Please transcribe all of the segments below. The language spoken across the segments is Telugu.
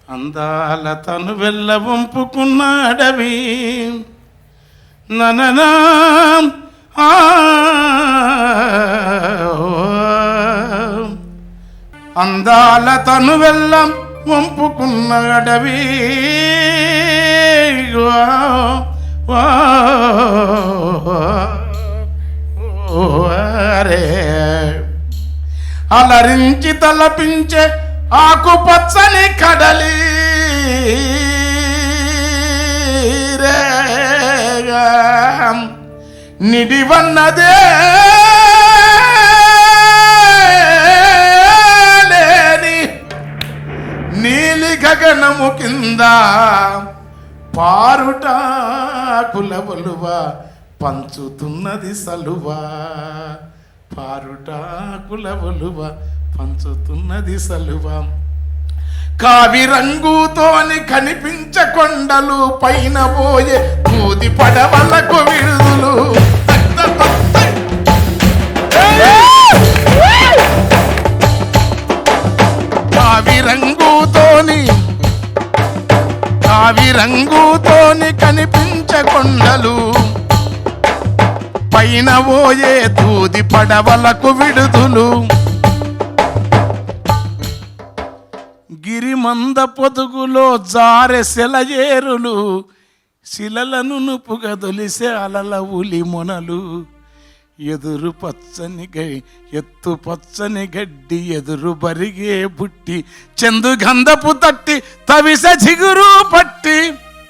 అందాల తను వెళ్ళ వంపుకున్న అడవి నననా ఆ, అందాల తను వెళ్ళం వంపుకున్న అడవి వా, వా, ఓ, అరే అలరించి తలపించే ఆకుపచ్చని కడలి రేగా నిడివన్నదే లేని నీలి గగనము కింద పారుట కులవలువ పంచుతున్నది సలువా పారుట కులవలువ పంచుతున్నది సలువా కావి రంగుతోని కనిపించ కొండలు పైన పోయే దూది పడవలకు విడుదలు కావి రంగుతోని కావి రంగుతోని కనిపించ కొండలు పైన పోయే దూది పడవలకు విడుదలు గిరిమంద పొదుగులో జారె సెలయేరులు శిలలను నుపుగా దొలిసే అలల ఉలి మొనలు ఎదురు పచ్చని గై ఎత్తు పచ్చని గడ్డి ఎదురు బరిగే బుట్టి చందు గంధపు తట్టి తవిస చిగురు పట్టి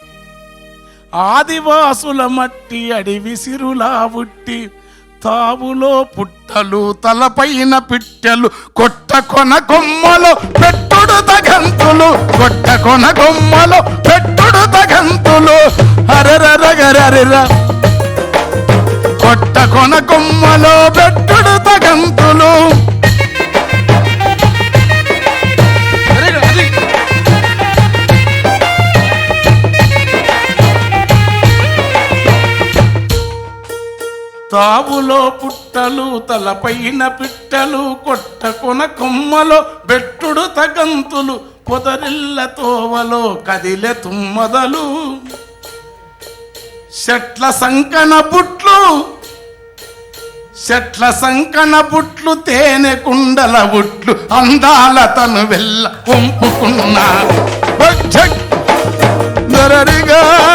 ఆదివాసుల మట్టి అడివి సిరులా పుట్టి తావులో పుట్టలు తలపైన పిట్టెలు కొట్ట కొన కొమ్మలో పెట్టుడు తగంతులు కొట్ట కొన కొమ్మలో పెట్టుడు తగంతులు హరరరగరర కొట్ట కొన కొమ్మలో పెట్టుడు తగంతులు అరే, అది. తావులో పుట్టలు తలపైన పిట్టలు కొట్ట కొన కొమ్మలో బెట్టుడు తగంతులు పొదరిల్ల తోవలో కదిలె తుమ్మదలు చెట్ల సంకన బుట్లు చెట్ల సంకన బుట్లు తేనె కుండల బుట్లు అందాల తను వెళ్ళ వంపుకున్నా దొరరిగా